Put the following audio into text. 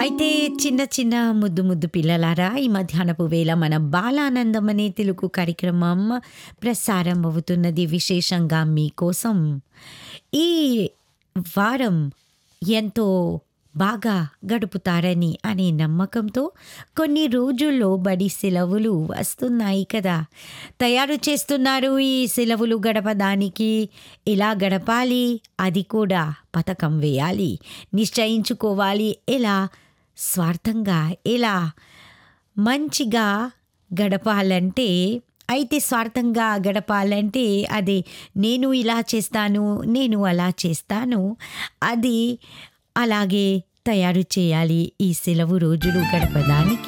అయితే చిన్న చిన్న ముద్దు ముద్దు పిల్లలారా ఈ మధ్యాహ్నపు వేళ మన బాలానందం అనే తెలుగు కార్యక్రమం ప్రసారం అవుతున్నది విశేషంగా మీకోసం ఈ వారం ఎంతో బాగా గడుపుతారని అనే నమ్మకంతో కొన్ని రోజుల్లో బడి సెలవులు వస్తున్నాయి కదా తయారు చేస్తున్నారు ఈ సెలవులు గడపడానికి ఎలా గడపాలి అది కూడా పథకం వేయాలి నిశ్చయించుకోవాలి ఎలా స్వార్థంగా ఎలా మంచిగా గడపాలంటే అయితే స్వార్థంగా గడపాలంటే అది నేను ఇలా చేస్తాను నేను అలా చేస్తాను అది అలాగే తయారు చేయాలి ఈ సెలవు రోజులు గడపడానికి